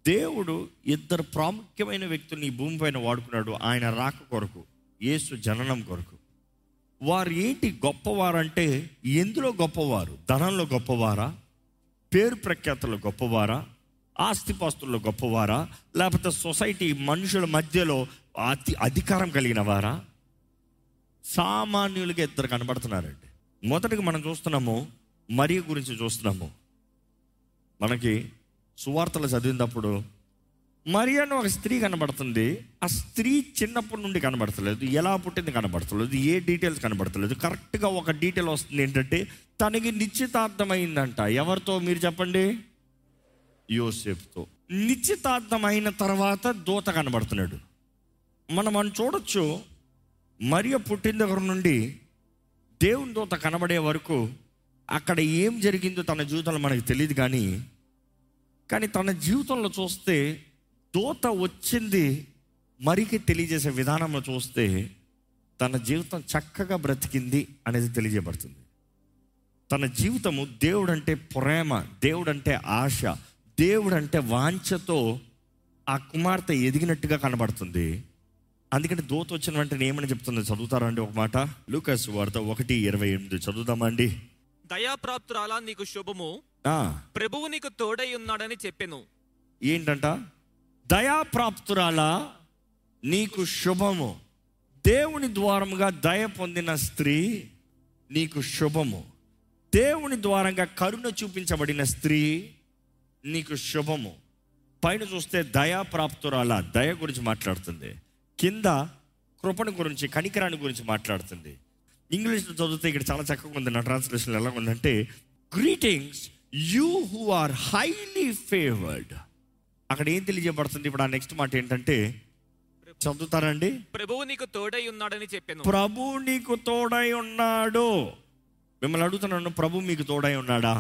దేవుడు ఇద్దరు ప్రాముఖ్యమైన వ్యక్తుల్ని ఈ భూమి పైన వాడుకున్నాడు ఆయన రాక కొరకు యేసు జననం కొరకు వారు ఏంటి గొప్పవారంటే ఎందులో గొప్పవారు ధనంలో గొప్పవారా పేరు ప్రఖ్యాతలు గొప్పవారా ఆస్తిపాస్తుల్లో గొప్పవారా లేకపోతే సొసైటీ మనుషుల మధ్యలో అతి అధికారం కలిగిన వారా సామాన్యులుగా ఇద్దరు కనబడుతున్నారండి మొదటిగా మనం చూస్తున్నాము మరియ గురించి చూస్తున్నాము మనకి సువార్తలు చదివినప్పుడు మరి అని ఒక స్త్రీ కనబడుతుంది ఆ స్త్రీ చిన్నప్పటి నుండి కనబడతలేదు ఎలా పుట్టింది కనబడతలేదు ఏ డీటెయిల్స్ కనబడతలేదు కరెక్ట్గా ఒక డీటెయిల్ వస్తుంది ఏంటంటే తనకి నిశ్చితార్థమైందంట ఎవరితో మీరు చెప్పండి యోసేపుతో నిశ్చితార్థం అయిన తర్వాత దూత కనబడుతున్నాడు మనం మనం చూడొచ్చు మరియ పుట్టిన దగ్గర నుండి దేవుని దూత కనబడే వరకు అక్కడ ఏం జరిగిందో తన జీవితంలో మనకు తెలియదు కానీ కానీ తన జీవితంలో చూస్తే దూత వచ్చింది మరికి తెలియజేసే విధానంలో చూస్తే తన జీవితం చక్కగా బ్రతికింది అనేది తెలియజేయబడుతుంది తన జీవితము దేవుడంటే ప్రేమ దేవుడంటే ఆశ దేవుడంటే వాంఛతో ఆ కుమార్తె ఎదిగినట్టుగా కనబడుతుంది అందుకని దూత వచ్చిన వెంటనే ఏమని చెప్తుందో చదువుతారండి ఒక మాట లూకస్ వార్త ఒకటి ఇరవై ఎనిమిది చదువుదామండి దయాప్రాప్తురాలా నీకు శుభము ఆ, ప్రభువు నీకు తోడై ఉన్నాడని చెప్పెను ఏంటంట దయాప్రాప్తురాల నీకు శుభము దేవుని ద్వారముగా దయ పొందిన స్త్రీ నీకు శుభము దేవుని ద్వారంగా కరుణ చూపించబడిన స్త్రీ నీకు శుభము పైన చూస్తే దయాప్రాప్తురాల దయ గురించి మాట్లాడుతుంది కింద కృపణ గురించి కనికరాన్ని గురించి మాట్లాడుతుంది ఇంగ్లీష్లో చదివితే ఇక్కడ చాలా చక్కగా ఉంది నా ట్రాన్స్లేషన్ ఎలా ఉందంటే greetings you who are highly favoured అక్కడ ఏం తెలియజేయబడుతుంది ఇప్పుడు ఆ నెక్స్ట్ మాట ఏంటంటే చదువుతారండి ప్రభువు నీకు తోడై ఉన్నాడని చెప్పెను ప్రభు నీకు తోడై ఉన్నాడు మిమ్మల్ని అడుగుతున్నాను ప్రభు మీకు తోడై ఉన్నాడా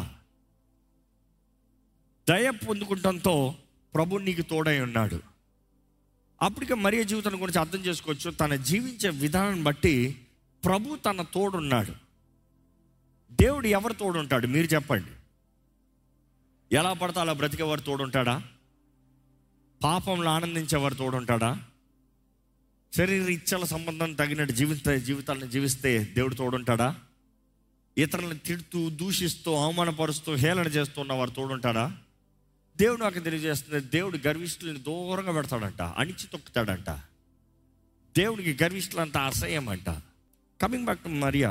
దయ పొందుకుంటంతో ప్రభు నీకు తోడై ఉన్నాడు అప్పటికే మరియ జీవితం గురించి అర్థం చేసుకోవచ్చు తన జీవించే విధానం బట్టి ప్రభు తన తోడున్నాడు దేవుడు ఎవరు తోడుంటాడు మీరు చెప్పండి ఎలా పడితే అలా బ్రతికేవారు తోడుంటాడా పాపంలో ఆనందించేవారు తోడుంటాడా శరీర ఇచ్చల సంబంధం తగినట్టు జీవిత జీవితాలను జీవిస్తే దేవుడు తోడుంటాడా ఇతరులను తిడుతూ దూషిస్తూ అవమానపరుస్తూ హేళన చేస్తూ ఉన్న వారు తోడుంటాడా దేవుడు నాకు తెలియజేస్తుంది దేవుడు గర్విష్ఠుల్ని దూరంగా పెడతాడంట అణిచి తొక్కుతాడంట దేవుడికి గర్విష్ఠులంతా అసహ్యం అంట coming back to Maria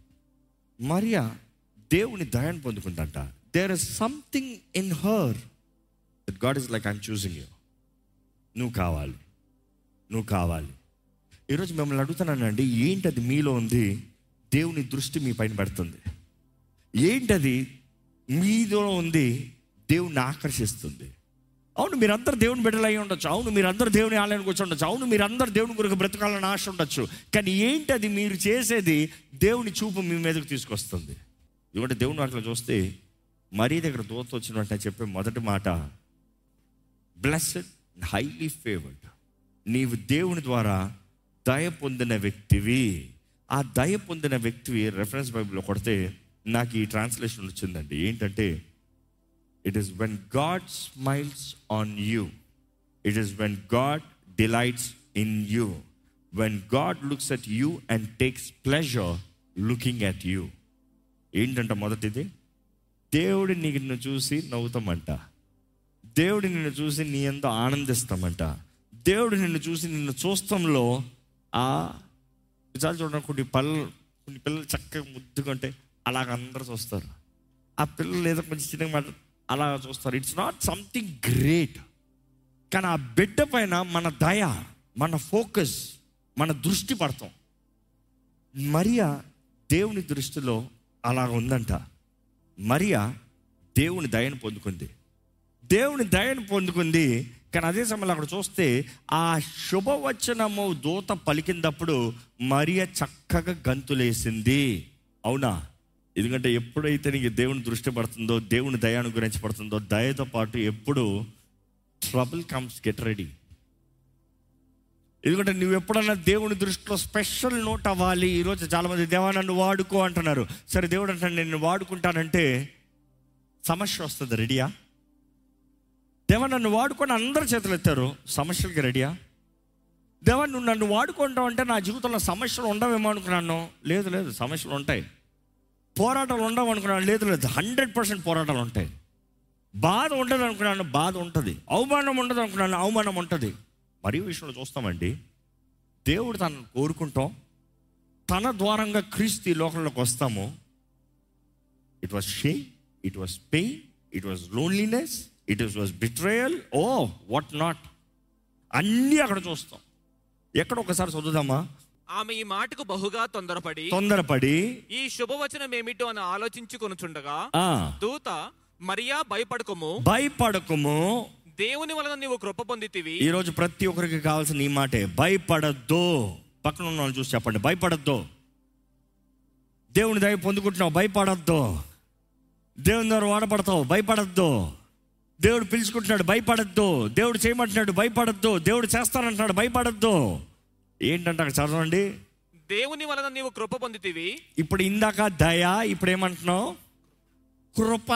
Maria దేవుని దయాన్ని పొందుకుందంట there is something in her that God is like I'm choosing you నువ్వు కావాలి నువ్వు కావాలి ఈరోజు మిమ్మల్ని అడుగుతున్నానండి ఏంటది మీలో ఉంది దేవుని దృష్టి మీ పైన పెడుతుంది ఏంటది మీలో ఉంది దేవుణ్ణి ఆకర్షిస్తుంది అవును మీరందరూ దేవుని బిడ్డలు అయి ఉండొచ్చు అవును మీరందరూ దేవుని ఆలయానికి వచ్చి ఉండొచ్చు అవును మీరందరూ దేవుని గురించి బ్రతకాలని ఆశ ఉండొచ్చు కానీ ఏంటది మీరు చేసేది దేవుని చూపు మీ మీదకు తీసుకొస్తుంది ఇవ్వండి దేవుని వాటిలో చూస్తే మరీ దగ్గర దూత వచ్చిన వెంటనే చెప్పే మొదటి మాట బ్లెస్డ్ హైలీ ఫేవర్డ్ నీవు దేవుని ద్వారా దయ పొందిన వ్యక్తివి ఆ దయ పొందిన వ్యక్తివి రెఫరెన్స్ బైబిల్లో కొడితే నాకు ఈ ట్రాన్స్లేషన్ వచ్చిందండి ఏంటంటే it is when God smiles on you it is when God delights in you when God looks at you and takes pleasure looking at you ఏంటంట మొదటిది దేవుడు నిన్ను చూసి నవ్వుతామంట దేవుడు నిన్ను చూసి నీ ఎంతో ఆనందిస్తామంట దేవుడు నిన్ను చూసి నిన్ను చూస్తంలో ఆ విచారాలు చూడడం కొన్ని పళ్ళు కొన్ని పిల్లలు చక్కగా ముద్దుకుంటే అలాగ అందరూ చూస్తారు ఆ పిల్లలు ఏదో కొంచెం చిన్నగా మాట అలా చూస్తారు ఇట్స్ నాట్ సంథింగ్ గ్రేట్ కానీ ఆ బిడ్డ పైన మన దయ మన ఫోకస్ మన దృష్టి పడతాం మరియా దేవుని దృష్టిలో అలా ఉందంట మరియా దేవుని దయను పొందుకుంది దేవుని దయను పొందుకుంది కానీ అదే సమయంలో అక్కడ చూస్తే ఆ శుభవచనము దూత పలికినప్పుడు మరియ చక్కగా గంతులేసింది అవునా ఎందుకంటే ఎప్పుడైతే నీకు దేవుని దృష్టి పడుతుందో దేవుని దయాను గురించి పడుతుందో దయతో పాటు ఎప్పుడు ట్రబుల్ కమ్స్ గెట్ రెడీ ఎందుకంటే నువ్వు ఎప్పుడన్నా దేవుని దృష్టిలో స్పెషల్ నోట్ అవ్వాలి ఈరోజు చాలామంది దేవా నన్ను వాడుకో అంటున్నారు సరే దేవుడు అంటాను నేను వాడుకుంటానంటే సమస్య వస్తుంది రెడీయా దేవా నన్ను వాడుకొని అందరు చేతులు ఎత్తారు సమస్యలకి రెడీయా దేవా నువ్వు నన్ను వాడుకుంటావు అంటే నా జీవితంలో సమస్యలు ఉండవేమో అనుకున్నాను లేదు లేదు సమస్యలు ఉంటాయి పోరాటాలు ఉండవు అనుకున్నాను లేదు లేదు హండ్రెడ్ పర్సెంట్ పోరాటాలు ఉంటాయి బాధ ఉండదు అనుకున్నాను బాధ ఉంటుంది అవమానం ఉండదు అనుకున్నాను అవమానం ఉంటుంది మరియు విషయంలో చూస్తామండి దేవుడు తనను కోరుకుంటాం తన ద్వారంగా క్రీస్తు ఈ లోకంలోకి వస్తాము it was shame it was pain it was loneliness it was betrayal oh what not అన్నీ అక్కడ చూస్తాం ఎక్కడ ఒకసారి చదువుదామా ఆమె ఈ మాటకు బహుగా తొందరపడి తొందరపడి ఈ శుభవచనం ఏమిటో అని ఆలోచించుకొనుచుండగా ఆ దూత మరియా భయపడకము భయపడకము దేవుని వలన నీవు కృప పొందితివి ఈరోజు ప్రతి ఒక్కరికి కావాల్సిన ఈ మాటే భయపడద్దు పక్కన ఉన్న వాళ్ళని చూసి చెప్పండి భయపడద్దు దేవుని దయ పొందుకుంటున్నావు భయపడద్దు దేవుని ద్వారా వాడపడతావు భయపడద్దు దేవుడు పిలుచుకుంటున్నాడు భయపడద్దు దేవుడు చేయమంటున్నాడు భయపడద్దు దేవుడు చేస్తానంటున్నాడు భయపడద్దు ఏంటంటే అక్కడ చదవండి దేవుని వలన నీవు కృప పొందితివి ఇప్పుడు ఇందాక దయ ఇప్పుడు ఏమంటున్నావు కృప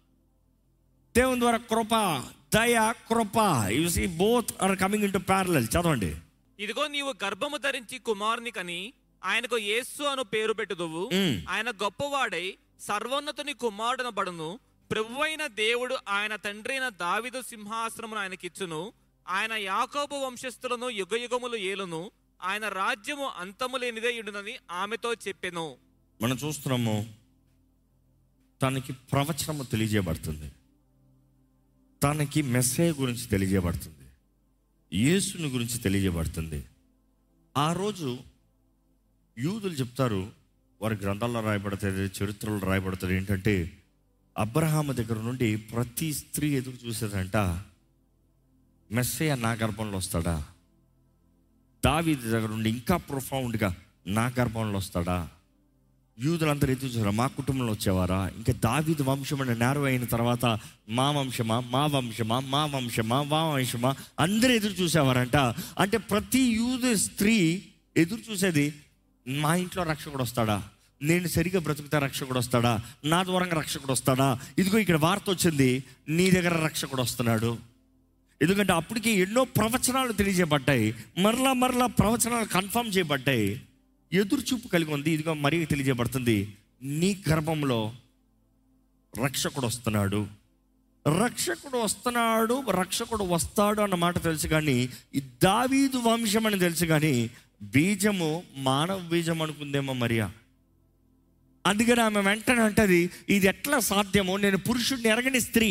దేవుని ద్వారా కృప దయ కృప you see both are coming into parallel చదవండి ఇదిగో నీవు గర్భము ధరించి కుమారుని కని ఆయనకు యేసు అను పేరు పెట్టుదువు మ్మ్. ఆయన గొప్పవాడై సర్వోన్నతుని కుమారుడనబడును ప్రభువైన దేవుడు ఆయన తండ్రి అయిన దావిదు సింహాసనమును ఆయనకిచ్చును ఆయన యాకోబు వంశస్థులను యుగయుగములు ఏలును ఆయన రాజ్యము అంతము లేనిదే ఉండునని ఆమెతో చెప్పెను మనం చూస్తున్నాము తనకి ప్రవచనము తెలియజేయబడుతుంది తనకి మెస్సే గురించి తెలియజేయబడుతుంది యేసుని గురించి తెలియజేయబడుతుంది ఆ రోజు యూదులు చెప్తారు వారి గ్రంథాల్లో రాయబడుతుంది చరిత్రలో రాయబడుతుంది ఏంటంటే అబ్రహాము దగ్గర నుండి ప్రతి స్త్రీ ఎదురు చూసేదంట మెస్సయ్య నా గర్భంలో వస్తాడా దావీది దగ్గర నుండి ఇంకా ప్రొఫౌండ్గా నా గర్భంలో వస్తాడా యూదులందరూ ఎదురు చూసారా మా కుటుంబంలో వచ్చేవారా ఇంకా దావీదు వంశం అనే నేరం అయిన తర్వాత మా వంశమా మా వంశమా మా వంశమా మా వంశమా అందరూ ఎదురు చూసేవారంట అంటే ప్రతి యూదు స్త్రీ ఎదురు చూసేది మా ఇంట్లో రక్షకుడు వస్తాడా నేను సరిగా బ్రతుకుతా రక్షకుడు వస్తాడా నా ద్వారంగా రక్షకుడు వస్తాడా ఇదిగో ఇక్కడ వార్త వచ్చింది నీ దగ్గర రక్షకుడు వస్తున్నాడు ఎందుకంటే అప్పటికి ఎన్నో ప్రవచనాలు తెలియజేయబడ్డాయి మరలా మరలా ప్రవచనాలు కన్ఫర్మ్ చేయబడ్డాయి ఎదురు చూపు కలిగి ఉంది ఇదిగో మరీ తెలియజేయబడుతుంది నీ గర్భంలో రక్షకుడు వస్తున్నాడు రక్షకుడు వస్తున్నాడు రక్షకుడు వస్తాడు అన్న మాట తెలుసు కానీ ఈ దావీదు వంశం అని తెలుసు కానీ బీజము మానవ బీజం అనుకుందేమో మరియా అందుకని ఆమె వెంటనే అంటది ఇది ఎట్లా సాధ్యమో నేను పురుషుడిని ఎరగని స్త్రీ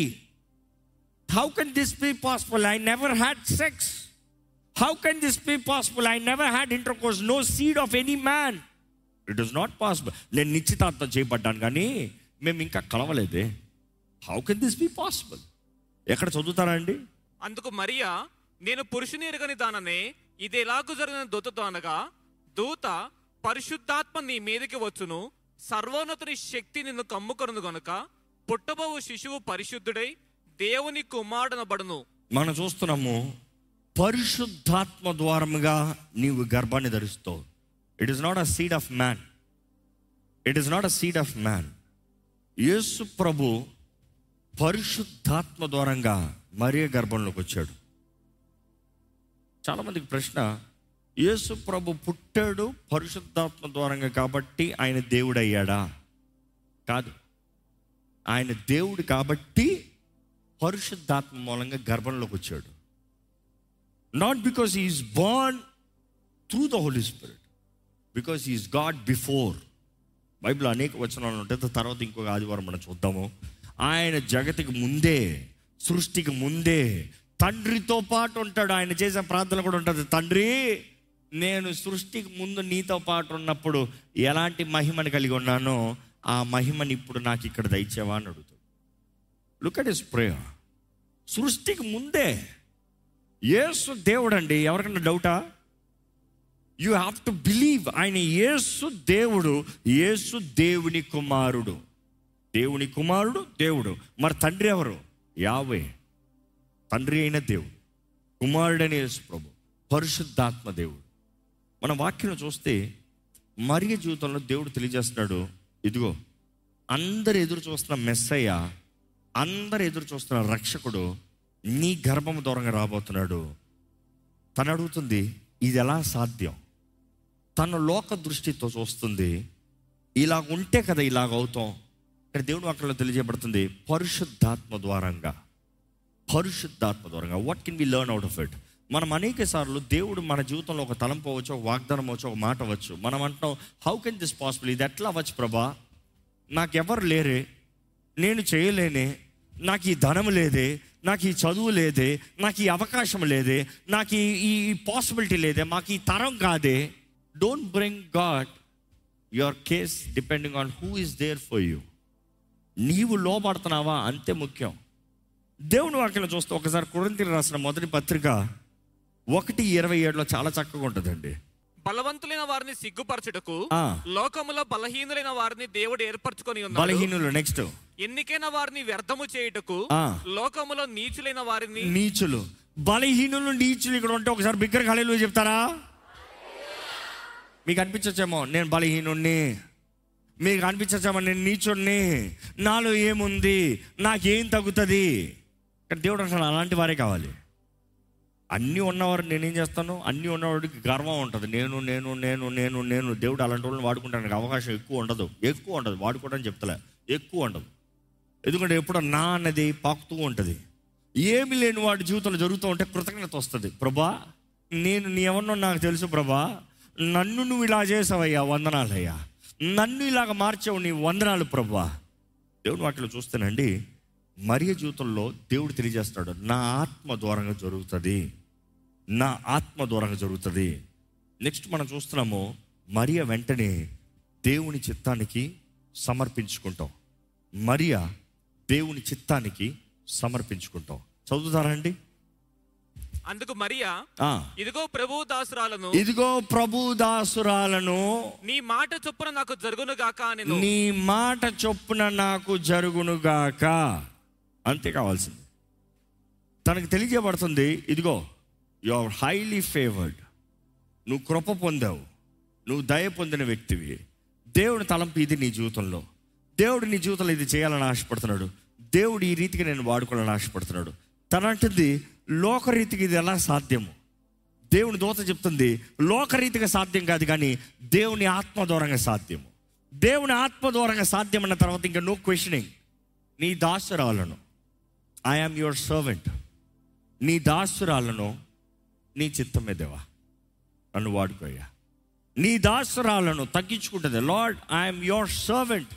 how can this be possible I never had sex how can this be possible I never had intercourse no seed of any man it is not possible నేను నిశ్చితార్థం చేయబడ్డాను కానీ మేము ఇంకా కలవలేదే how can this be possible ఎక్కడ చదువుతారా అండి అందుకు మరియా నేను పురుషుని ఎరగని దాననే ఇది ఎలాగూ జరిగిన దూతతో అనగా దూత పరిశుద్ధాత్మ నీ మీదకి వచ్చును సర్వోన్నతుని శక్తి నిన్ను కమ్ముకొను గనుక పుట్టబోవు శిశువు పరిశుద్ధుడై దేవుని కుమారుడనబడును మనం చూస్తున్నాము పరిశుద్ధాత్మ ద్వారముగా నీవు గర్భాన్ని ధరిస్తావు it is not a seed of man it is not a seed of man యేసు ప్రభు పరిశుద్ధాత్మ ద్వారంగా మరియ గర్భంలోకి వచ్చాడు చాలామందికి ప్రశ్న యేసు ప్రభు పుట్టాడు పరిశుద్ధాత్మ ద్వారంగా కాబట్టి ఆయన దేవుడు అయ్యాడా కాదు ఆయన దేవుడు కాబట్టి పరిశుద్ధాత్మ మూలంగా గర్భంలోకి వచ్చాడు not because is born through the Holy Spirit because is God before Bible అనేక వచనాలు ఉంటాయి తర్వాత ఇంకొక ఆదివారం మనం చూద్దాము ఆయన జగతికి ముందే సృష్టికి ముందే తండ్రితో పాటు ఉంటాడు ఆయన చేసే ప్రార్థన కూడా ఉంటుంది తండ్రి నేను సృష్టికి ముందు నీతో పాటు ఉన్నప్పుడు ఎలాంటి మహిమని కలిగి ఉన్నానో ఆ మహిమని ఇప్పుడు నాకు ఇక్కడ దయచేవా అని అడుగుతాడు లుక్ అట్ ఇస్ ప్రేయర్ సృష్టికి ముందే యేసు దేవుడు అండి ఎవరికన్నా డౌటా యూ హ్యావ్ టు బిలీవ్ ఆయన యేసు దేవుడు యేసు దేవుని కుమారుడు దేవుని కుమారుడు దేవుడు మరి తండ్రి ఎవరు యావే తండ్రి అయిన దేవుడు కుమారుడైన యేసు ప్రభు పరిశుద్ధాత్మ దేవుడు మన వాక్యం చూస్తే మరియ జీవితంలో దేవుడు తెలియజేస్తున్నాడు ఇదిగో అందరు ఎదురు చూస్తున్న మెస్సయ్య అందరు ఎదురు చూస్తున్న రక్షకుడు నీ గర్భము దూరంగా రాబోతున్నాడు తను అడుగుతుంది ఇది ఎలా సాధ్యం తన లోక దృష్టితో చూస్తుంది ఇలాగ ఉంటే కదా ఇలాగ అవుతాం ఇక్కడ దేవుడు అక్కడ తెలియజేయబడుతుంది పరిశుద్ధాత్మ ద్వారంగా పరిశుద్ధాత్మ ద్వారంగా what can we learn out of it మనం అనేక సార్లు దేవుడు మన జీవితంలో ఒక తలంపు అవ్వచ్చు ఒక వాగ్దానం అవ్వచ్చు ఒక మాట అవ్వచ్చు మనం అంటాం హౌ కెన్ దిస్ పాసిబుల్ ఇది ఎట్లా అవ్వచ్చు ప్రభా నాకెవరు లేరే నేను చేయలేనే నాకు ఈ ధనం లేదే నాకు ఈ చదువు లేదే నాకు ఈ అవకాశం లేదే నాకు ఈ ఈ పాసిబిలిటీ లేదే మాకు ఈ తరం కాదే don't bring God your case depending on who is there for you నీవు లోపడుతున్నావా అంతే ముఖ్యం దేవుని వాక్యం చూస్తే ఒకసారి కురంతి రాసిన మొదటి పత్రిక ఒకటి ఇరవై ఏడులో చాలా చక్కగా ఉంటుందండి బలవంతులైన వారిని సిగ్గుపరచుటకు ఆ. లోకములో బలహీనులైన వారిని దేవుడు ఏర్పరచుకొని ఉన్నాడు బలహీనులు నెక్స్ట్ ఎన్నికైన వారిని వ్యర్థము చేయుటకు ఆ. లోకములో నీచులైన వారిని నీచులు బలహీనులు నీచులు ఇక్కడ ఉంటే ఒకసారి బిగ్గర ఖాళీలు చెప్తారా మీకు అనిపించచ్చేమో నేను బలహీనుణ్ణి మీకు అనిపించచ్చేమో నేను నీచుణ్ణి నాలో ఏముంది నాకేం తగ్గుతుంది కానీ దేవుడు అసలు అలాంటి వారే కావాలి అన్నీ ఉన్నవారు నేనేం చేస్తాను అన్నీ ఉన్నవాడికి గర్వం ఉంటుంది నేను నేను నేను నేను నేను దేవుడు అలాంటి వాళ్ళని వాడుకుంటానికి అవకాశం ఎక్కువ ఉండదు ఎక్కువ ఉండదు వాడుకోవడానికి చెప్తలే ఎక్కువ ఉండదు ఎందుకంటే ఎప్పుడో నా అన్నది పాకుతూ ఉంటుంది ఏమి లేని వాడి జీవితంలో జరుగుతూ ఉంటే కృతజ్ఞత వస్తుంది ప్రభా నేను నీ ఎవరినో నాకు తెలుసు ప్రభా నన్ను నువ్వు ఇలా చేసావయ్యా వందనాలయ్యా నన్ను ఇలాగ మార్చావు నీ వందనాలు ప్రభా దేవుడు వాటిలో చూస్తేనండి మరియ జీవితంలో దేవుడు తెలియజేస్తాడు నా ఆత్మ ద్వారంగా జరుగుతుంది నా ఆత్మ ద్వారంగా జరుగుతుంది నెక్స్ట్ మనం చూస్తున్నాము మరియ వెంటనే దేవుని చిత్తానికి సమర్పించుకుంటాం మరియ దేవుని చిత్తానికి సమర్పించుకుంటాం చదువుతారా అండి అందుకు మరియా ఆ. ఇదిగో ప్రభు దాసురాలను ఇదిగో ప్రభు దాసురాలను నీ మాట చొప్పున నాకు జరుగును గాక నేను నీ మాట చొప్పున నాకు జరుగునుగాక అంతే కావాల్సింది తనకు తెలియజేయబడుతుంది ఇదిగో యు ఆర్ హైలీ ఫేవర్డ్ నువ్వు కృప పొందావు నువ్వు దయ పొందిన వ్యక్తివి దేవుని తలంపు ఇది నీ జీవితంలో దేవుడు నీ జీవితంలో ఇది చేయాలని ఆశపడుతున్నాడు దేవుడు ఈ రీతికి నేను వాడుకోవాలని ఆశపడుతున్నాడు తనంటుంది లోకరీతికి ఇది ఎలా సాధ్యము దేవుని దోత చెప్తుంది లోకరీతిగా సాధ్యం కాదు కానీ దేవుని ఆత్మ దూరంగా సాధ్యము దేవుని ఆత్మ దూరంగా సాధ్యం అన్న తర్వాత ఇంకా నో క్వశ్చనింగ్ నీ దాసురాలను ఐఆమ్ యువర్ సర్వెంట్ నీ దాసురాలను నీ చిత్తమే దేవా నన్ను వాడుకోయ్యా నీ దాసురాలను తగ్గించుకుంటుంది లార్డ్ ఐఎమ్ యువర్ సర్వెంట్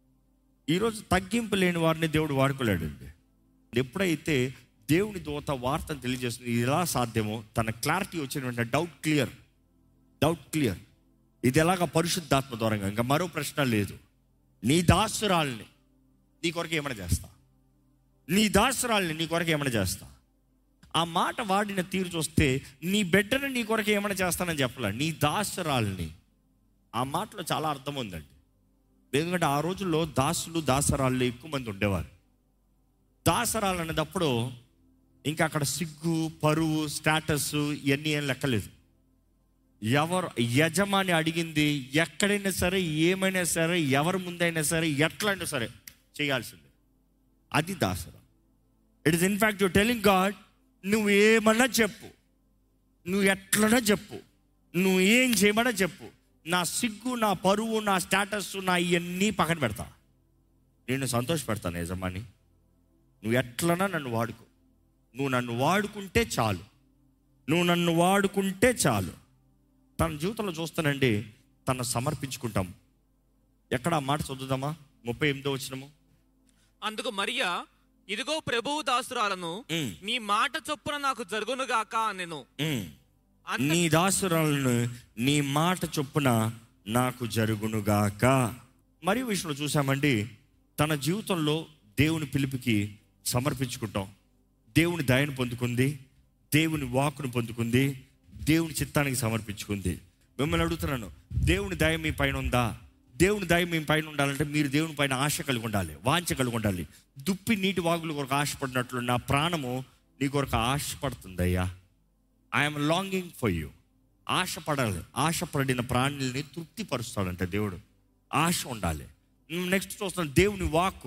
ఈరోజు తగ్గింపు లేని వారిని దేవుడు వాడుకోలేడండి ఎప్పుడైతే దేవుని దూత వార్తను తెలియజేస్తుంది ఇది ఎలా సాధ్యమో తన క్లారిటీ వచ్చిన వెంటనే డౌట్ క్లియర్ డౌట్ క్లియర్ ఇది ఎలాగ పరిశుద్ధాత్మ దూరంగా ఇంకా మరో ప్రశ్న లేదు నీ దాసురాల్ని నీ కొరకు ఏమైనా చేస్తా నీ దాసురాల్ని నీ కొరకు ఏమైనా చేస్తా ఆ మాట వాడిన తీరు చూస్తే నీ బిడ్డను నీ కొరకు ఏమైనా చేస్తానని చెప్పలే నీ దాసురాల్ని ఆ మాటలో చాలా అర్థం ఉందండి ఎందుకంటే ఆ రోజుల్లో దాసులు దాసరాళ్ళు ఎక్కువ మంది ఉండేవారు దాసరాలు అనేటప్పుడు ఇంకా అక్కడ సిగ్గు పరువు స్టేటస్ ఇవన్నీ ఏం లెక్కలేదు ఎవరు యజమాని అడిగింది ఎక్కడైనా సరే ఏమైనా సరే ఎవరి ముందైనా సరే ఎట్లయినా సరే చేయాల్సిందే అది దాసరా it is in fact you telling God నువ్వు ఏమన్నా చెప్పు నువ్వు ఎట్లన్నా చెప్పు నువ్వు ఏం చేయమన్నా చెప్పు నా సిగ్గు నా పరువు నా స్టేటస్ నా ఇవన్నీ పక్కన పెడతా నేను సంతోష పెడతాను యజమాని నువ్వు ఎట్లన్నా నన్ను వాడుకో నువ్వు నన్ను వాడుకుంటే చాలు నువ్వు నన్ను వాడుకుంటే చాలు తన జీవితంలో చూస్తానండి తను సమర్పించుకుంటాం ఎక్కడ ఆ మాట చదువుదామా ముప్పై ఎనిమిదో వచ్చినము అందుకు మరియా ఇదిగో ప్రభువు దాసురాలను ఉమ్. నీ మాట చొప్పున నాకు జరుగును గాక నేను ఉమ్. అంత నీ దాసురాలను నీ మాట చొప్పున నాకు జరుగునుగాక మరియు విషయంలో చూసామండి తన జీవితంలో దేవుని పిలుపుకి సమర్పించుకుంటాం దేవుని దయను పొందుకుంది దేవుని వాకును పొందుకుంది దేవుని చిత్తానికి సమర్పించుకుంది మిమ్మల్ని అడుగుతున్నాను దేవుని దయ మీ పైన ఉందా దేవుని దయ మీ పైన ఉండాలంటే మీరు దేవుని పైన ఆశ కలిగి ఉండాలి వాంఛ కలిగి ఉండాలి దుప్పి నీటి వాగుల కొరకు ఆశపడినట్లు నా ప్రాణము నీ కొరకు ఆశపడుతుంది అయ్యా ఐఎమ్ లాంగింగ్ ఫర్ యూ ఆశపడాలి ఆశపడిన ప్రాణుల్ని తృప్తిపరుస్తాడంట దేవుడు ఆశ ఉండాలి నెక్స్ట్ చూస్తాను దేవుని వాక్కు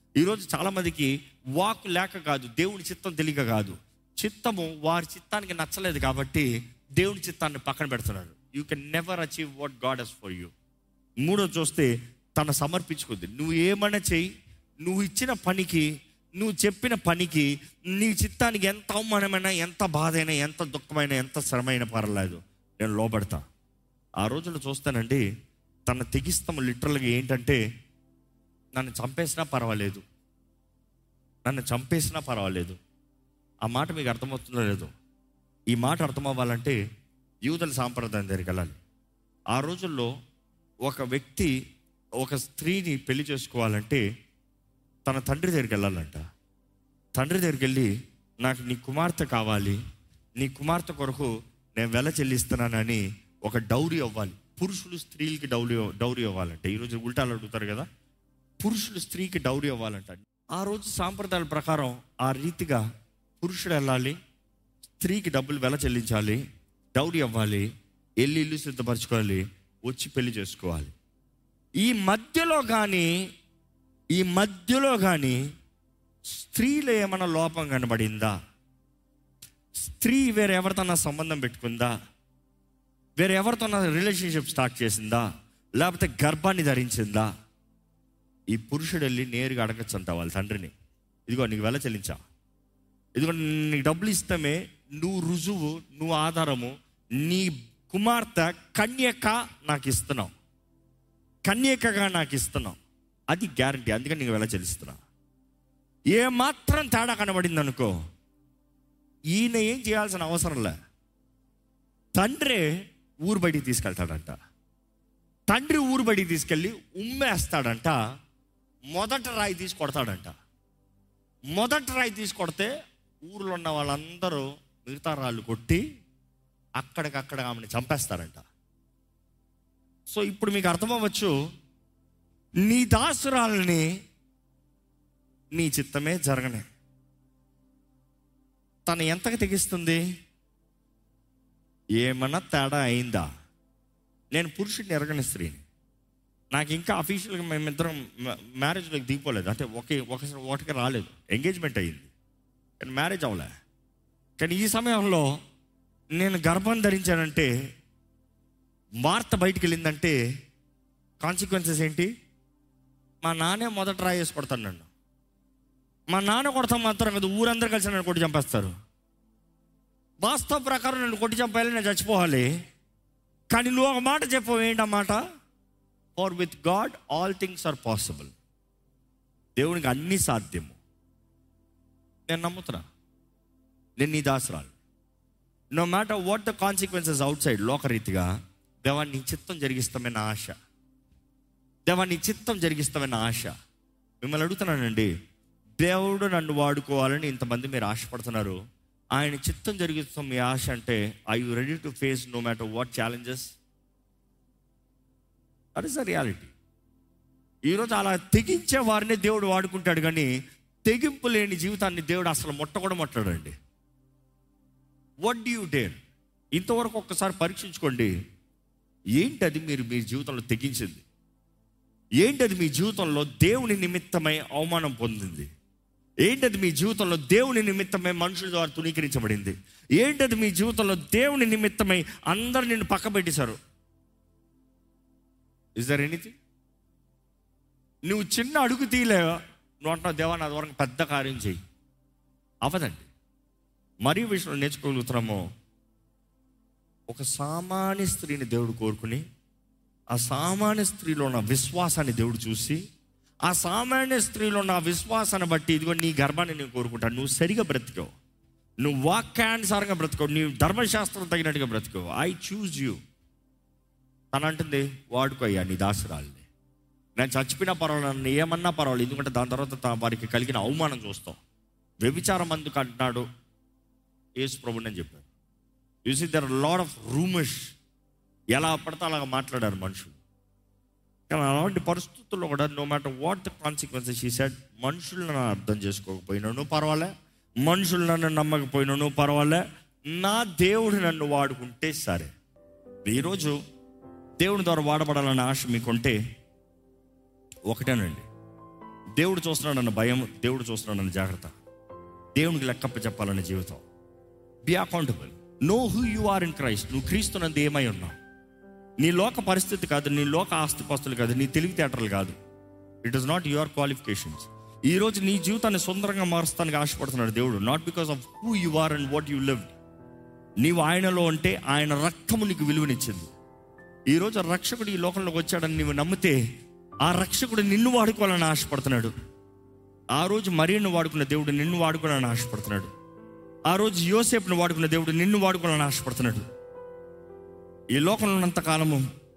ఈరోజు చాలామందికి వాక్ లేక కాదు దేవుని చిత్తం తెలియక కాదు చిత్తము వారి చిత్తానికి నచ్చలేదు కాబట్టి దేవుని చిత్తాన్ని పక్కన పెడుతున్నారు you can never achieve what God has for you మూడో చూస్తే తన సమర్పించుకుంది నువ్వు ఏమైనా చెయ్యి నువ్వు ఇచ్చిన పనికి నువ్వు చెప్పిన పనికి నీ చిత్తానికి ఎంత అవమానమైనా ఎంత బాధ అయినా ఎంత దుఃఖమైనా ఎంత శ్రమైన పర్లేదు నేను లోబడతా ఆ రోజుల్లో చూస్తానండి తన తెగిస్తాం లిటరల్గా ఏంటంటే నన్ను చంపేసినా పర్వాలేదు నన్ను చంపేసినా పర్వాలేదు ఆ మాట మీకు అర్థమవుతుందో లేదో ఈ మాట అర్థం అవ్వాలంటే యూదుల సాంప్రదాయం దగ్గరికి వెళ్ళాలి ఆ రోజుల్లో ఒక వ్యక్తి ఒక స్త్రీని పెళ్లి చేసుకోవాలంటే తన తండ్రి దగ్గరికి వెళ్ళాలంట తండ్రి దగ్గరికి వెళ్ళి నాకు నీ కుమార్తె కావాలి నీ కుమార్తె కొరకు నేను వెల చెల్లిస్తున్నానని ఒక డౌరీ అవ్వాలి పురుషులు స్త్రీలకి డౌరీ డౌరీ అవ్వాలంటే ఈరోజు ఉల్టాలు అడుగుతారు కదా పురుషులు స్త్రీకి డౌరీ అవ్వాలంట ఆ రోజు సాంప్రదాయాల ప్రకారం ఆ రీతిగా పురుషుడు వెళ్ళాలి స్త్రీకి డబ్బులు వెల చెల్లించాలి డౌరీ అవ్వాలి వెళ్ళి ఇల్లు సిద్ధపరచుకోవాలి వచ్చి పెళ్లి చేసుకోవాలి ఈ మధ్యలో కానీ ఈ మధ్యలో కానీ స్త్రీలో ఏమైనా లోపం కనబడిందా స్త్రీ వేరే ఎవరితోనా సంబంధం పెట్టుకుందా వేరే ఎవరితోనా రిలేషన్షిప్ స్టార్ట్ చేసిందా లేకపోతే గర్భాన్ని ధరించిందా ఈ పురుషుడు వెళ్ళి నేరుగా అడగచ్చంట వాళ్ళ తండ్రిని ఇదిగో నీకు వెల చెల్లించా ఇదిగో నీకు డబ్బులు ఇస్తామే నువ్వు రుజువు నువ్వు ఆధారము నీ కుమార్తె కన్యక నాకు ఇస్తున్నావు కన్యకగా నాకు ఇస్తున్నావు అది గ్యారంటీ అందుకని నీకు వెల చెల్లిస్తున్నా ఏ మాత్రం తేడా కనబడింది అనుకో ఈయన ఏం చేయాల్సిన అవసరం లే తండ్రి ఊరు బయటికి తీసుకెళ్తాడంట తండ్రి ఊరు బయటికి తీసుకెళ్ళి ఉమ్మేస్తాడంట మొదట రాయి తీసి కొడతాడంట మొదట రాయి తీసి కొడితే ఊర్లో ఉన్న వాళ్ళందరూ మిగతా రాళ్ళు కొట్టి అక్కడికక్కడ ఆమెను చంపేస్తారంట సో ఇప్పుడు మీకు అర్థమవ్వచ్చు నీ దాసురాలని నీ చిత్తమే జరగనే తను ఎంతకు తెగిస్తుంది ఏమన్నా తేడా అయిందా నేను పురుషుడిని ఎరగని స్త్రీని నాకు ఇంకా అఫీషియల్గా మేమిద్దరం మ్యారేజ్లోకి దిగిపోలేదు అంటే ఒకే ఒకసారి ఒకటికి రాలేదు ఎంగేజ్మెంట్ అయ్యింది కానీ మ్యారేజ్ అవ్వలే కానీ ఈ సమయంలో నేను గర్భం ధరించానంటే వార్త బయటికి వెళ్ళిందంటే కాన్సిక్వెన్సెస్ ఏంటి మా నాన్నే మొదట ట్రై చేసి కొడతాను నన్ను మా నాన్న కొడతాం మాత్రం కదా ఊరందరూ కలిసి నన్ను కొట్టి చంపేస్తారు వాస్తవ ప్రకారం నన్ను కొట్టి చంపాలి నేను చచ్చిపోవాలి కానీ నువ్వు ఒక మాట చెప్పవు ఏంటన్నమాట for with God all things are possible దేవునికి అన్నీ సాధ్యము నేను నమ్ముతున్నా నేను నీ దాసరాలు no matter what the consequences outside లోకరీతిగా దేవాన్ని నీ చిత్తం జరిగిస్తామన్న ఆశ దేవాన్ని నీ చిత్తం జరిగిస్తామన్న ఆశ మిమ్మల్ని అడుగుతున్నానండి దేవుడు నన్ను వాడుకోవాలని ఇంతమంది మీరు ఆశపడుతున్నారు ఆయన చిత్తం జరిగిస్తాం మీ ఆశ అంటే I you ready to face no matter what challenges that is the reality ఈరోజు అలా తెగించే వారిని దేవుడు వాడుకుంటాడు కానీ తెగింపు లేని జీవితాన్ని దేవుడు అసలు ముట్ట కూడా ముట్టడండి వాట్ డూ యూ డేర్ ఇంతవరకు ఒక్కసారి పరీక్షించుకోండి ఏంటి అది మీరు మీ జీవితంలో తెగించింది ఏంటి అది మీ జీవితంలో దేవుని నిమిత్తమై అవమానం పొందింది ఏంటది మీ జీవితంలో దేవుని నిమిత్తమై మనుషుల ద్వారా తునీకరించబడింది ఏంటది మీ జీవితంలో దేవుని నిమిత్తమై అందరు నిన్ను పక్క పెట్టేశారు ఇస్ దర్ ఎనీథింగ్ నువ్వు చిన్న అడుగు తీయలేవా నువ్వు అంటున్నావు దేవా నా ద్వారా పెద్ద కార్యం చేయి అవదండి మరీ విషయంలో నేర్చుకోగలుగుతున్నాము ఒక సామాన్య స్త్రీని దేవుడు కోరుకుని ఆ సామాన్య స్త్రీలో ఉన్న విశ్వాసాన్ని దేవుడు చూసి ఆ సామాన్య స్త్రీలో ఉన్న ఆ విశ్వాసాన్ని బట్టి ఇదిగో నీ గర్భాన్ని నేను కోరుకుంటాను నువ్వు సరిగా బ్రతికావు నువ్వు వాక్యానుసారంగా బ్రతుకోవు నీ ధర్మశాస్త్రం తగినట్టుగా బ్రతుకోవు ఐ చూజ్ యూ తను అంటుంది వాడుకోయ్యా నీ దాసురాల్ని నేను చచ్చిపోయినా పర్వాలేదు నన్ను ఏమన్నా పర్వాలేదు ఎందుకంటే దాని తర్వాత తా- వారికి కలిగిన అవమానం చూస్తాం వ్యభిచారం అందుకు అంటున్నాడు యేసు ప్రభుని అని చెప్పాడు you see there lot of rumours ఎలా పడితే అలాగ మాట్లాడారు మనుషులు కానీ అలాంటి పరిస్థితుల్లో కూడా no matter what the consequences he said మనుషులు నన్ను అర్థం చేసుకోకపోయినాను పర్వాలే మనుషులు నన్ను నమ్మకపోయినాను పర్వాలే నా దేవుడు నన్ను వాడుకుంటే సరే ఈరోజు దేవుని ద్వారా వాడబడాలన్న ఆశ మీకుంటే ఒకటేనండి దేవుడు చూస్తున్నాడన్న భయం దేవుడు చూస్తున్నాడన్న జాగ్రత్త దేవునికి లెక్కప్ప చెప్పాలన్న జీవితం be accountable know who you are in Christ నువ్వు క్రీస్తునందు ఏమై ఉన్నావు నీ లోక పరిస్థితి కాదు నీ లోక ఆస్తిపాస్తులు కాదు నీ తెలివితేటలు కాదు it is not your qualifications ఈ రోజు నీ జీవితాన్ని సుందరంగా మారుస్తానికి ఆశపడుతున్నాడు దేవుడు not because of who you are and what you live నీవు ఆయనలో ఉంటే ఆయన రక్తము నీకు విలువనిచ్చింది ఈరోజు రక్షకుడు ఈ లోకంలోకి వచ్చాడని నీవు నమ్మితే ఆ రక్షకుడు నిన్ను వాడుకోవాలని ఆశపడుతున్నాడు ఆ రోజు మరియను వాడుకున్న దేవుడు నిన్ను వాడుకోవాలని ఆశపడుతున్నాడు ఆ రోజు యోసేపును వాడుకున్న దేవుడు నిన్ను వాడుకోవాలని ఆశపడుతున్నాడు ఈ లోకంలో ఉన్నంత కాలము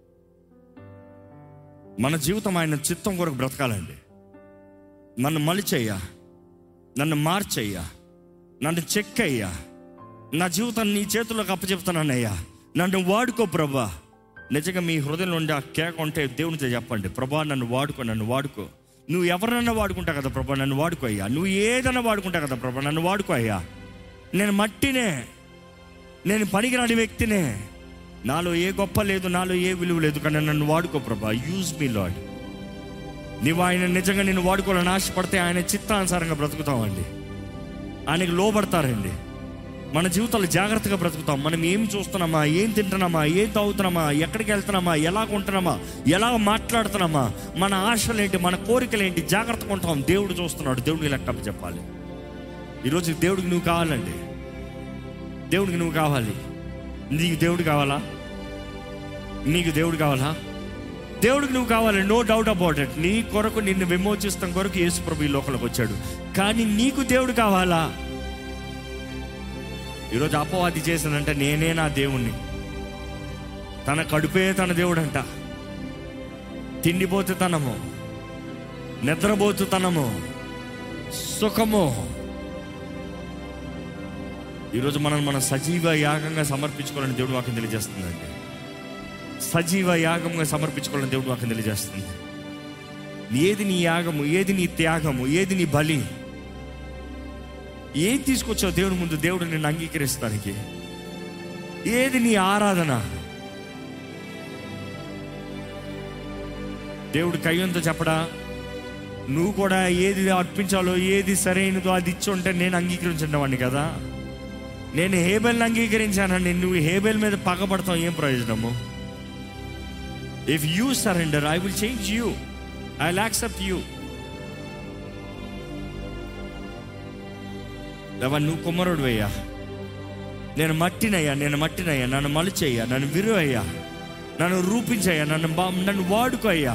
మన జీవితం ఆయన చిత్తం కొరకు బ్రతకాలండి నన్ను మలిచయ్యా నన్ను మార్చయ్యా నన్ను చెక్కయ్యా నా జీవితాన్ని నీ చేతుల్లోకి అప్పచెప్తున్నానయ్యా నన్ను వాడుకో ప్రభా నిజంగా మీ హృదయంలో ఉండే ఆ కేక ఉంటే దేవునితో చెప్పండి ప్రభా నన్ను వాడుకో నన్ను వాడుకో నువ్వు ఎవరినన్నా వాడుకుంటా కదా ప్రభా నన్ను వాడుకో అయ్యా నువ్వు ఏదైనా వాడుకుంటా కదా ప్రభా నన్ను వాడుకో అయ్యా నేను మట్టినే నేను పనికిరాని వ్యక్తినే నాలో ఏ గొప్ప లేదు నాలో ఏ విలువ లేదు కానీ నన్ను వాడుకో ప్రభా యూజ్ మీ లాడ్ నీవు ఆయన నిజంగా నేను వాడుకోవాలని ఆశపడితే ఆయన చిత్తానుసారంగా బ్రతుకుతామండి ఆయనకి లోబడతారండి మన జీవితాలు జాగ్రత్తగా బ్రతుకుతాం మనం ఏం చూస్తున్నామా ఏం తింటున్నామా ఏం తాగుతున్నామా ఎక్కడికి వెళ్తున్నామా ఎలా ఉంటున్నామా ఎలా మాట్లాడుతున్నామా మన ఆశలేంటి మన కోరికలేంటి జాగ్రత్తగా ఉంటాం దేవుడు చూస్తున్నాడు దేవుడికి లెక్క చెప్పాలి ఈరోజు దేవుడికి నువ్వు కావాలండి దేవుడికి నువ్వు కావాలి నీకు దేవుడు కావాలా నీకు దేవుడు కావాలా దేవుడికి నువ్వు కావాలి నో డౌట్ అబౌట్ ఇట్ నీ కొరకు నిన్ను విమోచిస్తాం కొరకు యేసు ప్రభు ఈ లోకంలోకి వచ్చాడు కానీ నీకు దేవుడు కావాలా ఈరోజు అపవాది చేశానంటే నేనే నా దేవుణ్ణి తన కడుపే తన దేవుడు అంట తిండిపోతే తనము నిద్రపోతు తనము సుఖము ఈరోజు మనం మన సజీవ యాగంగా సమర్పించుకోవాలని దేవుడు వాక్యం తెలియజేస్తుందండి సజీవ యాగంగా సమర్పించుకోవాలని దేవుడు వాక్యం తెలియజేస్తుంది ఏది నీ యాగము ఏది నీ త్యాగము ఏది నీ బలి ఏం తీసుకొచ్చావు దేవుడి ముందు దేవుడు నిన్ను అంగీకరిస్తానికి ఏది నీ ఆరాధన దేవుడు కయ్యంతో చెప్పడా నువ్వు కూడా ఏది అర్పించాలో ఏది సరైనదో అది ఇచ్చి ఉంటే నేను అంగీకరించుండేవాడిని కదా నేను హేబెల్ని అంగీకరించానండి నువ్వు హేబెల్ మీద పగబడతావు ఏం ప్రయోజనము if you surrender I will change you I will accept you లేవా నువ్వు కుమ్మరుడు అయ్యా నేను మట్టినయ్యా నేను మట్టినయ్యా నన్ను మలిచయ్యా నన్ను విరువయ్యా నన్ను రూపించయ్యా నన్ను బా నన్ను వాడుకో అయ్యా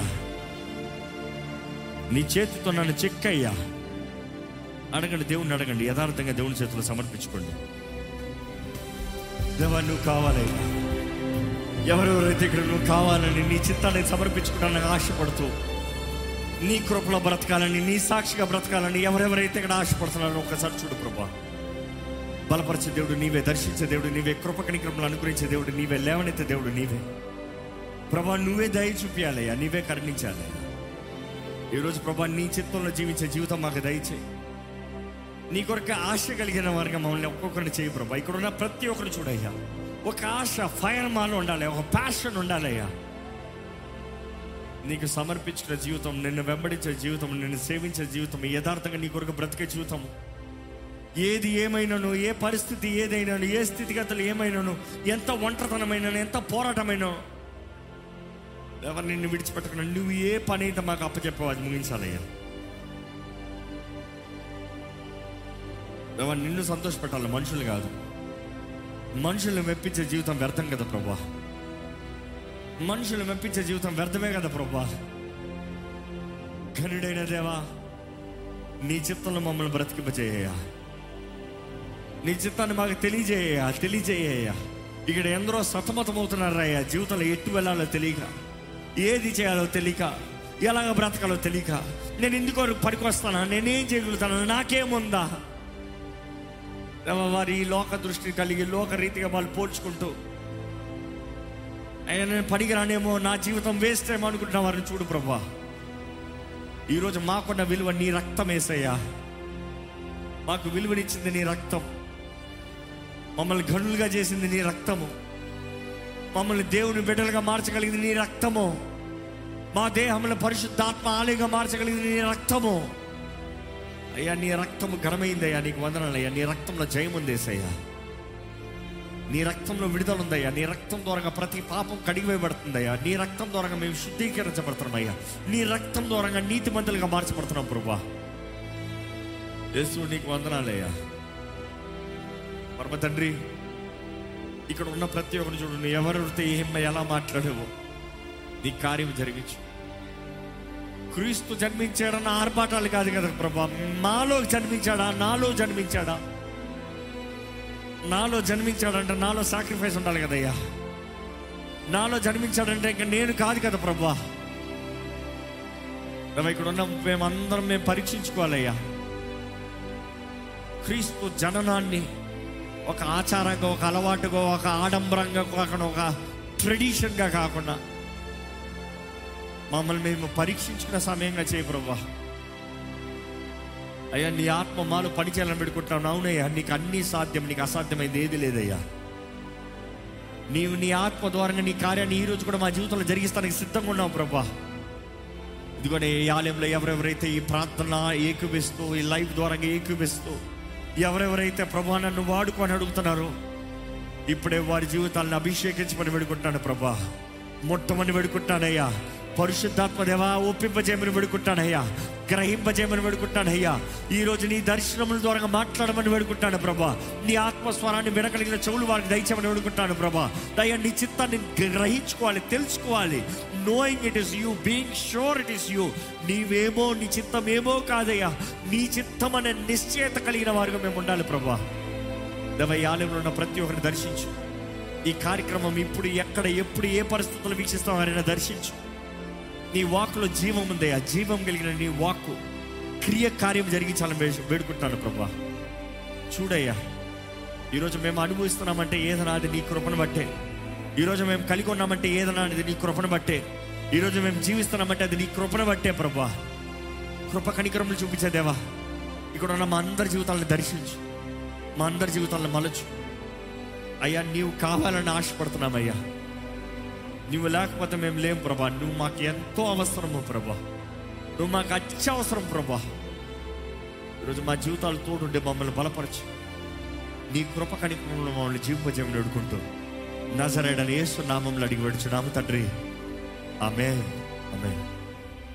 నీ చేతితో నన్ను చెక్కయ్యా అడగండి దేవుణ్ణి అడగండి యథార్థంగా దేవుని చేతిలో సమర్పించుకోండి దేవా నువ్వు కావాలయ్యా ఎవరెవరైతే ఇక్కడ నువ్వు కావాలని నీ చిత్తాన్ని సమర్పించుకోవడానికి ఆశపడుతూ నీ కృపలో బ్రతకాలని నీ సాక్షిగా బ్రతకాలని ఎవరెవరైతే ఇక్కడ ఆశపడుతున్నారో ఒక్కసారి చూడు ప్రభా బలపరిచే దేవుడు నీవే దర్శించే దేవుడు నీవే కృపకని కృపలు అనుగ్రహించే దేవుడు నీవే లేవనెత్తే దేవుడు నీవే ప్రభా నువ్వే దయ చూపించాలయ్యా నీవే కరుణించాలయ్యా ఈరోజు ప్రభా నీ చిత్తంలో జీవించే జీవితం మాకు దయచేయి నీ కొరకు ఆశ కలిగిన వారిగా మమ్మల్ని ఒక్కొక్కరిని చేయి ప్రభా ఇక్కడ ఉన్న ప్రతి ఒక్కరు చూడయ్యా ఒక ఆశ ఫైర్ మాలో ఉండాలి ఒక ప్యాషన్ ఉండాలయ్యా నీకు సమర్పించిన జీవితం నిన్ను వెంబడించే జీవితం నిన్ను సేవించే జీవితం యథార్థంగా నీ కొరకు బ్రతికే జీవితం ఏది ఏమైనాను ఏ పరిస్థితి ఏదైనాను ఏ స్థితిగతులు ఏమైనాను ఎంత ఒంటరితనమైనాను ఎంత పోరాటమైనా ఎవరు నిన్ను విడిచిపెట్టకుండా నువ్వు ఏ పని అయితే మాకు అప్పచెప్పావు అది ముగించాలయ్యా ఎవరు నిన్ను సంతోషపెట్టాలి మనుషులు కాదు మనుషులను మెప్పించే జీవితం వ్యర్థం కదా ప్రభా మనుషులు మెప్పించే జీవితం వ్యర్థమే కదా ప్రభా ఘనుడైన దేవా నీ చిత్తంలో మమ్మల్ని బ్రతికింపచేయ నీ చిత్తాన్ని మాకు తెలియజేయ తెలియజేయ ఇక్కడ ఎందరో సతమతమవుతున్నారయ్యా జీవితంలో ఎట్టు వెళ్ళాలో తెలియక ఏది చేయాలో తెలియక ఎలాగ బ్రతకాలో తెలియక నేను ఎందుకో పనికొస్తానా నేనేం చేయగలుగుతాను నాకేముందా దేవా, వారి ఈ లోక దృష్టిని కలిగి లోక రీతిగా వాళ్ళు పోల్చుకుంటూ అయ్యా నేను పనికిరానేమో నా జీవితం వేస్ట్ ఏమో అనుకుంటున్న వారిని చూడు ప్రభా ఈరోజు మాకున్న విలువ నీ రక్తం వేసయ్యా మాకు విలువనిచ్చింది నీ రక్తం మమ్మల్ని గనులుగా చేసింది నీ రక్తము మమ్మల్ని దేవుని బిడ్డలుగా మార్చగలిగింది నీ రక్తము మా దేహంలో పరిశుద్ధాత్మ ఆలయంగా మార్చగలిగింది నీ రక్తము అయ్యా నీ రక్తము ఘనమైందయ్యా నీకు వందనాలయ్యా నీ రక్తంలో జయం ఉందేసయ్యా నీ రక్తంలో విడుదల ఉందయ్యా నీ రక్తం ద్వారా ప్రతి పాపం కడిగివేయబడుతుందయ్యా నీ రక్తం ద్వారా మేము శుద్ధీకరించబడుతున్నామయ్యా నీ రక్తం ద్వారా నీతి మంతులుగా మార్చబడుతున్నాం ప్రభా యేసు నీకు వందనాలయ్యా పరమ తండ్రి ఇక్కడ ఉన్న ప్రతి ఒక్కరు చూడు నువ్వు ఎవరితో ఏం ఎలా మాట్లాడేవో నీ కార్యం జరిగించు క్రీస్తు జన్మించాడన్న ఆర్భాటాలు కాదు కదా ప్రభా మాలో జన్మించాడా నాలో జన్మించాడా నాలో జన్మించాడంటే నాలో సాక్రిఫైస్ ఉండాలి కదయ్యా నాలో జన్మించాడంటే ఇంకా నేను కాదు కదా ప్రభా ప్రభా ఇక్కడ ఉన్న మేమందరం మేము పరీక్షించుకోవాలయ్యా క్రీస్తు జననాన్ని ఒక ఆచారంగా ఒక అలవాటుగా ఒక ఆడంబరంగా కాకుండా ఒక ట్రెడిషన్గా కాకుండా మమ్మల్ని మేము పరీక్షించుకున్న సమయంగా చేయ ప్రభా అయ్యా నీ ఆత్మ మాలో పనిచేయాలని పెట్టుకుంటున్నావు అవునయ్యా నీకు అన్నీ సాధ్యం నీకు అసాధ్యమైంది ఏది లేదయ్యా నీవు నీ ఆత్మ ద్వారా నీ కార్యాన్ని ఈ రోజు కూడా మా జీవితంలో జరిగిస్తానికి సిద్ధంగా ఉన్నావు ప్రభా ఇదిగోనే ఈ ఆలయంలో ఎవరెవరైతే ఈ ప్రార్థన ఏకూపిస్తూ ఈ లైఫ్ ద్వారా ఏకూపిస్తూ ఎవరెవరైతే ప్రభా నన్ను వాడుకొని అడుగుతున్నారో ఇప్పుడే వారి జీవితాలను అభిషేకించమని వేడుకుంటాను ప్రభా మొట్టమని వేడుకుంటానయ్యా పరిశుద్ధాత్మ దేవా ఒప్పింపజేయమని వేడుకుంటానయ్యా గ్రహింపజేయమని వేడుకుంటానయ్యా ఈ రోజు నీ దర్శనముల ద్వారా మాట్లాడమని వేడుకుంటాను ప్రభా నీ ఆత్మస్వరాన్ని వినగలిగిన చెవులు వారికి దయచేయమని వేడుకుంటాను ప్రభా దయ నీ చిత్తాన్ని గ్రహించుకోవాలి తెలుసుకోవాలి knowing it is you being sure it is you నీవేమో నీ చిత్తం ఏమో కాదయ్యా నీ చిత్తం అనే నిశ్చయత కలిగిన వారుగా మేము ఉండాలి ప్రభా దేవ ఈ ఆలయంలో ఉన్న ప్రతి ఒక్కరిని దర్శించు ఈ కార్యక్రమం ఇప్పుడు ఎక్కడ ఎప్పుడు ఏ పరిస్థితుల్లో వీక్షిస్తాం వారిని దర్శించు నీ వాక్కులో జీవం ఉంది ఆ జీవం కలిగిన నీ వాక్కు క్రియ కార్యం జరిగించాలని వే- వేడుకుంటున్నాను ప్రభా చూడయ్యా ఈరోజు మేము అనుభవిస్తున్నామంటే ఏదైనా అది నీ కృపను బట్టే ఈరోజు మేము కలిగి ఉన్నామంటే ఏదైనా అది నీ కృపను బట్టే ఈరోజు మేము జీవిస్తున్నామంటే అది నీ కృపను బట్టే ప్రభా కృప కనికరములు చూపించే దేవా ఇక్కడ ఉన్న మా అందరి జీవితాలను దర్శించు మా అందరి జీవితాలను మలచు అయ్యా నీవు కావాలని ఆశపడుతున్నామయ్యా నువ్వు లేకపోతే మేము లేం ప్రభా నువ్వు మాకు ఎంతో అవసరము ప్రభా నువ్వు మాకు అత్యవసరం ప్రభా ఈరోజు మా జీవితాలు తోడుండే మమ్మల్ని బలపరచు నీ కృప కనికరంలో మమ్మల్ని జీవింపజేయమని అడుగుంటూ నజరేడని యేసు నామంలో అడిగి పెడుచున్నాము తండ్రి ఆమె ఆమె